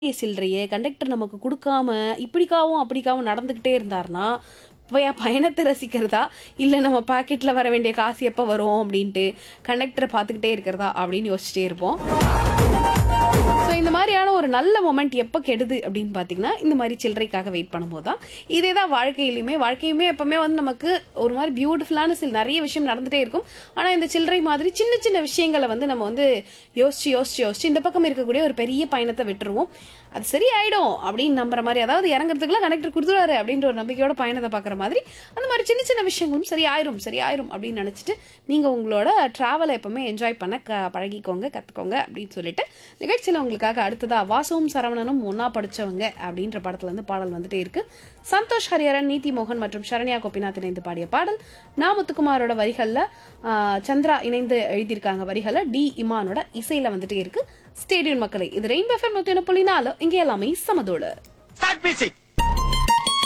சில்லறைய conductor நமக்கு குடுக்காம, இப்படிக்காவும், அப்படிக்காவும் நடந்துகிட்டே இருந்தார்னா, பய பயணத்த ரசிக்கிறதா? இல்ல நம்ம பாக்கெட்ல வர வேண்டிய காசு எப்ப வரும் அப்டின்ட்டு, கண்டக்டர பார்த்துக்கிட்டே இருக்கிறதா? அப்படின்னு யோசிச்சுட்டே இருப்போம். ஸோ இந்த மாரியான ஒரு நல்ல மொமெண்ட் எப்ப கெடுது அப்படின்னு பார்த்தீங்கன்னா, இந்த மாரி சில்லறைக்காக வெயிட் பண்ணும்போது தான். இதே தான் வாழ்க்கையிலுமே. வாழ்க்கையுமே எப்பவுமே வந்து நமக்கு ஒரு மாரி பியூட்டிஃபுல்லான சில நெறைய விஷயம் நடந்துட்டே இருக்கும். ஆனா இந்த சில்லறை மாதிரி சின்ன சின்ன விஷயங்கள வந்து நம்ம வந்து யோசிச்சு, யோசிச்சு, யோசிச்சு இந்த பக்கம் இருக்கக்கூடிய ஒரு பெரிய பயணத்த விட்டுருவோம். அது சரியாயிடும் அப்படின்னு நம்புற மாரி, அதாவது இறங்குறதுக்குலாம் கண்டக்டர் குடுத்துருவாரு அப்படின்ற ஒரு நம்பிக்கையோட பயணத்த பார்க்குற மாதிரி, அந்த மாரி சின்ன சின்ன விஷயங்களும் சரியாயிரும், சரியாயிரும் அப்படின்னு நெனச்சுட்டு, நீங்க உங்களோட டிராவல எப்பவுமே என்ஜாய் பண்ண க பழகிக்கோங்க, கத்துக்கோங்க அப்படின்னு சொல்லிட்டு, நிகழ்ச்சியில உங்களுக்காக அடுத்ததா வாசுவும் சரவணனும் ஒண்ணா படிச்சவங்க அப்படின்ற படத்துல இருந்து பாடல் வந்துட்டே இருக்கு. சந்தோஷ் ஹரிஹரன், நீதி மோகன் மற்றும் சரண்யா கோபிநாத் இணைந்து பாடிய பாடல். நா. முத்துக்குமாரோட வரிகள்ல ஆ, சந்திரா இணைந்து எழுதியிருக்காங்க வரிகள. டி. இமானோட இசையில வந்துட்டே இருக்கு. ஸ்டேடியம் மக்களே இது ரெயின்போ எஃப்எம் 101.4 இங்க எல்லாமே சமதோடு. Start music.